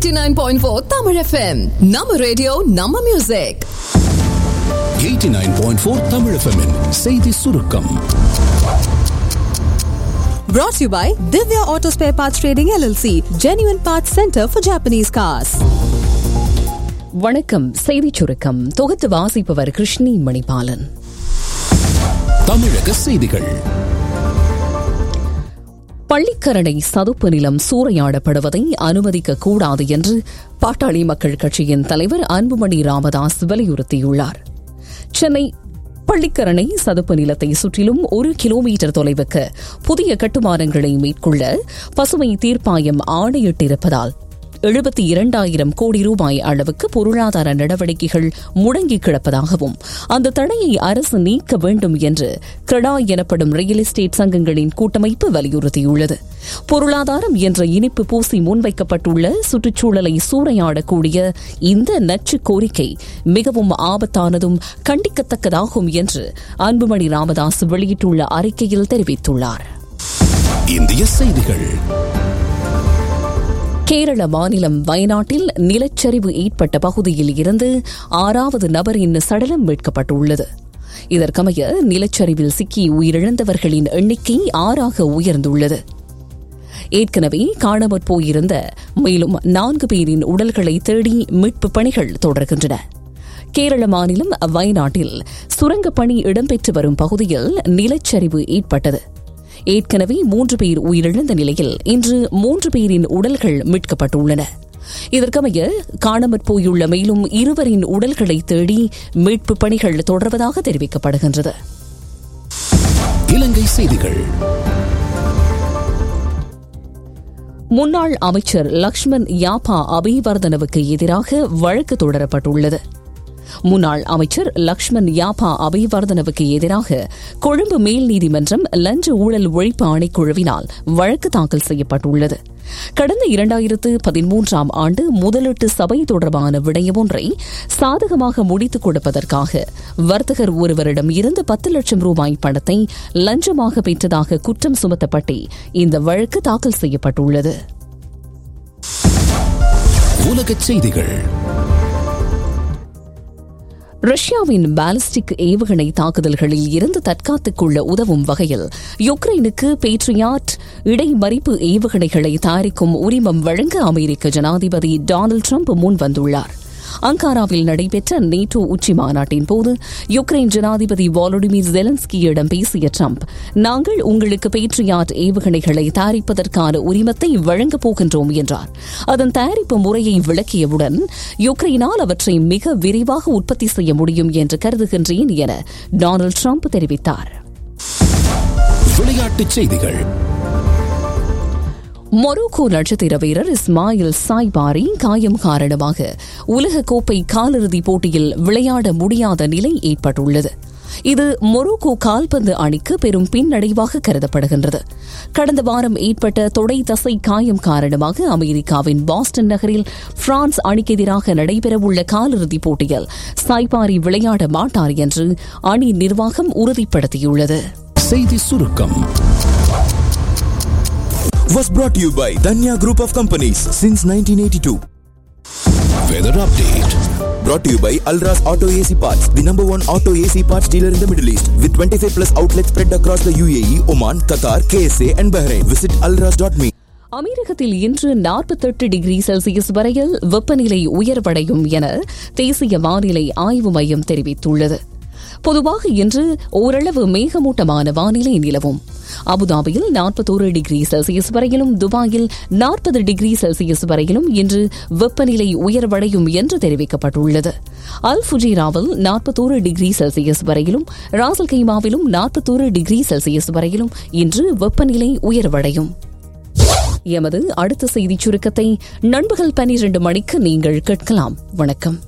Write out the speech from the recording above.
89.4 Tamil FM. நம்ம radio நம்ம music 89.4 Tamil FM -இன் செய்தி சுருக்கம் Brought to you by Divya Auto Spare Parts Trading LLC, Genuine Parts Center for Japanese Cars. வணக்கம் செய்திச் சுருக்கம் தொகுத்து வாசிப்பவர் கிருஷ்ணி மணிபாலன் தமிழக செய்திகள் பள்ளிக்கரணை சதுப்பு நிலம் சூறையாடப்படுவதை அனுமதிக்க கூடாது என்று பாட்டாளி மக்கள் கட்சியின் தலைவர் அன்புமணி ராமதாஸ் வலியுறுத்தியுள்ளார் சென்னை பள்ளிக்கரணை சதுப்பு நிலத்தை சுற்றிலும் ஒரு கிலோமீட்டர் தொலைவுக்கு புதிய கட்டுமானங்களை மேற்கொள்ள பசுமை தீர்ப்பாயம் ஆணையிட்டிருப்பதால் எழுபத்தி இரண்டாயிரம் கோடி ரூபாய் அளவுக்கு பொருளாதார நடவடிக்கைகள் முடங்கி கிடப்பதாகவும் அந்த தடையை அரசு நீக்க வேண்டும் என்று கிரடா எனப்படும் ரியல் எஸ்டேட் சங்கங்களின் கூட்டமைப்பு வலியுறுத்தியுள்ளது பொருளாதாரம் என்ற இனிப்பு பூசி முன்வைக்கப்பட்டுள்ள சுற்றுச்சூழலை சூறையாடக்கூடிய இந்த நச்சு கோரிக்கை மிகவும் ஆபத்தானதும் கண்டிக்கத்தக்கதாகும் என்று அன்புமணி ராமதாஸ் வெளியிட்டுள்ள அறிக்கையில் தெரிவித்துள்ளார் இந்திய செய்திகள் கேரள மாநிலம் வயநாட்டில் நிலச்சரிவு ஏற்பட்ட பகுதியில் இருந்து ஆறாவது நபரின் சடலம் மீட்கப்பட்டுள்ளது இதற்கமைய நிலச்சரிவில் சிக்கி உயிரிழந்தவர்களின் எண்ணிக்கை ஆறாக உயர்ந்துள்ளது ஏற்கனவே காணாமற் போயிருந்த மேலும் நான்கு பேரின் உடல்களை தேடி மீட்புப் பணிகள் தொடர்கின்றன கேரள மாநிலம் வயநாட்டில் சுரங்கப் பணி இடம்பெற்று வரும் பகுதியில் நிலச்சரிவு ஏற்பட்டது ஏற்கனவே மூன்று பேர் உயிரிழந்த நிலையில் இன்று மூன்று பேரின் உடல்கள் மீட்கப்பட்டுள்ளன இதற்கமைய காணாமற் போயுள்ள மேலும் இருவரின் உடல்களை தேடி மீட்புப் பணிகள் தொடர்வதாக தெரிவிக்கப்படுகின்றது இலங்கை செய்திகள் முன்னாள் அமைச்சர் லக்ஷ்மண் யாப்பா அபிவர்தனவுக்கு எதிராக வழக்கு தொடரப்பட்டுள்ளது முன்னாள் அமைச்சர் லக்ஷ்மண் யாப்பா அபிவர்தனவுக்கு எதிராக கொழும்பு மேல் நீதிமன்றம் லஞ்ச ஊழல் ஒழிப்பு ஆணைக்குழுவினால் வழக்கு தாக்கல் செய்யப்பட்டுள்ளது கடந்த இரண்டாயிரத்து பதிமூன்றாம் ஆண்டு முதலீட்டு சபை தொடர்பான விடயம் ஒன்றை சாதகமாக முடித்துக் கொடுப்பதற்காக வர்த்தகர் ஒருவரிடம் இருந்து பத்து லட்சம் ரூபாய் பணத்தை லஞ்சமாக பெற்றதாக குற்றம் சுமத்தப்பட்டு இந்த வழக்கு தாக்கல் செய்யப்பட்டுள்ளது உலகச் செய்திகள் ரஷ்யாவின் பாலிஸ்டிக் ஏவுகணை தாக்குதல்களில் இருந்து தற்காத்துக் கொள்ள உதவும் வகையில் யுக்ரைனுக்கு பேட்ரியாட் இடைமறிப்பு ஏவுகணைகளை தயாரிக்கும் உரிமம் வழங்க அமெரிக்க ஜனாதிபதி டொனால்டு ட்ரம்ப் முன் வந்துள்ளார் அங்காராவில் நடைபெற்ற நேட்டோ உச்சி மாநாட்டின் போது யுக்ரைன் ஜனாதிபதி வாலடிமிர் ஜெலன்ஸ்கியிடம் பேசிய ட்ரம்ப் நாங்கள் உங்களுக்கு பேட்ரியாட் ஏவுகணைகளை தயாரிப்பதற்கான உரிமத்தை வழங்கப் போகின்றோம் என்றார் அதன் தயாரிப்பு முறையை விளக்கியவுடன் யுக்ரைனால் அவற்றை மிக விரைவாக உற்பத்தி செய்ய முடியும் என்று கருதுகின்றேன் என டொனால்டு ட்ரம்ப் தெரிவித்தார் விளையாட்டுச் செய்திகள் மொரோக்கோ நட்சத்திர வீரர் இஸ்மாயில் சாய்பாரி காயம் காரணமாக உலகக்கோப்பை காலிறுதிப் போட்டியில் விளையாட முடியாத நிலை ஏற்பட்டுள்ளது இது மொரோக்கோ கால்பந்து அணிக்கு பெரும் பின்னடைவாக கருதப்படுகின்றது கடந்த வாரம் ஏற்பட்ட தொடை தசை காயம் காரணமாக அமெரிக்காவின் பாஸ்டன் நகரில் பிரான்ஸ் அணிக்கு எதிராக நடைபெறவுள்ள காலிறுதிப் போட்டியில் சாய்பாரி விளையாட மாட்டார் என்று அணி நிர்வாகம் உறுதிப்படுத்தியுள்ளது செய்தி சுருக்கம் was brought to you by Danya Group of Companies since 1982. Weather update Brought to you by Alras Auto AC Parts, the number one auto AC parts dealer in the Middle East, with 25 plus outlets spread across the UAE, Oman, Qatar, KSA, and Bahrain. Visit alras.me. அமெரிக்கத்தில் இன்று நாற்பத்தெட்டு degree Celsius வரையில் வெப்பநிலை உயர்வடையும் என தேசிய வானிலை ஆய்வு மையம் தெரிவித்துள்ளது பொதுவாக இன்று ஓரளவு மேகமூட்டமான வானிலை நிலவும் அபுதாபியில் நாற்பத்தோரு டிகிரி செல்சியஸ் வரையிலும் துபாயில் நாற்பது டிகிரி செல்சியஸ் வரையிலும் இன்று வெப்பநிலை உயர்வடையும் என்று தெரிவிக்கப்பட்டுள்ளது அல் ஃபுஜிராவில் நாற்பத்தோரு டிகிரி செல்சியஸ் வரையிலும் ராசல் கைமாவிலும் நாற்பத்தோரு டிகிரி செல்சியஸ் வரையிலும் இன்று வெப்பநிலை உயர்வடையும் எமது அடுத்த செய்திச் சுருக்கத்தை நண்பகல் பனிரெண்டு மணிக்கு நீங்கள் கேட்கலாம் வணக்கம்